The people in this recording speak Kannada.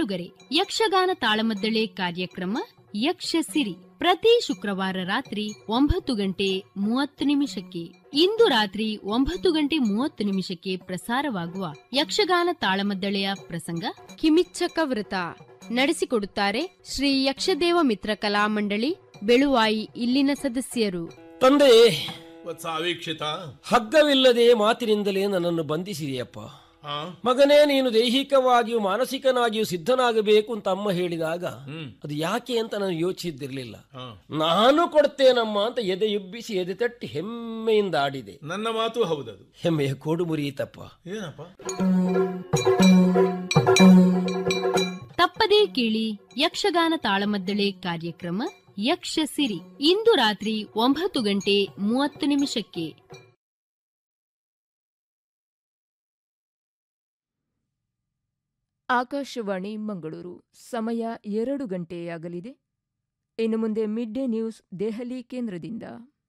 ಕೇಳುಗರೆ ಯಕ್ಷಗಾನ ತಾಳಮದ್ದಳೆ ಕಾರ್ಯಕ್ರಮ ಯಕ್ಷಸಿರಿ ಪ್ರತಿ ಶುಕ್ರವಾರ ರಾತ್ರಿ ಒಂಬತ್ತು ಗಂಟೆ ಮೂವತ್ತು ನಿಮಿಷಕ್ಕೆ ಇಂದು ರಾತ್ರಿ ಒಂಬತ್ತು ಗಂಟೆ ಮೂವತ್ತು ನಿಮಿಷಕ್ಕೆ ಪ್ರಸಾರವಾಗುವ ಯಕ್ಷಗಾನ ತಾಳಮದ್ದಳೆಯ ಪ್ರಸಂಗ ಕಿಮಿಚ್ಚಕ ವೃತ ನಡೆಸಿಕೊಡುತ್ತಾರೆ ಶ್ರೀ ಯಕ್ಷದೇವ ಮಿತ್ರ ಕಲಾಮಂಡಳಿ ಬೆಳುವಾಯಿ ಇಲ್ಲಿನ ಸದಸ್ಯರು ತಂದೆ ವತ್ಸ ಅವೀಕ್ಷಿತ ಹಗ್ಗವಿಲ್ಲದೆ ಮಾತಿನಿಂದಲೇ ನನ್ನನ್ನು ಬಂಧಿಸಿದೆಯಪ್ಪ ಆ? ಮಗನೇ ನೀನು ದೈಹಿಕವಾಗಿಯೂ ಮಾನಸಿಕನಾಗಿಯೂ ಸಿದ್ಧನಾಗಬೇಕು ಅಂತ ಅಮ್ಮ ಹೇಳಿದಾಗ ಹ್ಮ್ ಅದು ಯಾಕೆ ಅಂತ ನಾನು ಯೋಚಿಸಿದ್ದಿರ್ಲಿಲ್ಲ ಆ. ನಾನು ಕೊಡ್ತೇನಮ್ಮ ಅಂತ ಎದೆ ಎಬ್ಬಿಸಿ ಎದೆ ತಟ್ಟಿ ಹೆಮ್ಮೆಯಿಂದ ಆಡಿದೆ ನನ್ನ ಮಾತು ಹೌದದು ಹೆಮ್ಮೆಯ ಕೋಡು ಮುರಿಯಿತಪ್ಪ ಏನಪ್ಪ ತಪ್ಪದೇ ಕೇಳಿ ಯಕ್ಷಗಾನ ತಾಳಮದ್ದಳೆ ಕಾರ್ಯಕ್ರಮ ಯಕ್ಷಸಿರಿ ಇಂದು ರಾತ್ರಿ ಒಂಬತ್ತು ಗಂಟೆ ಮೂವತ್ತು ನಿಮಿಷಕ್ಕೆ ಆಕಾಶವಾಣಿ ಮಂಗಳೂರು ಸಮಯ ಎರಡು ಗಂಟೆಯಾಗಲಿದೆ ಇನ್ನು ಮುಂದೆ ಮಿಡ್ ಡೇ ನ್ಯೂಸ್ ದೆಹಲಿ ಕೇಂದ್ರದಿಂದ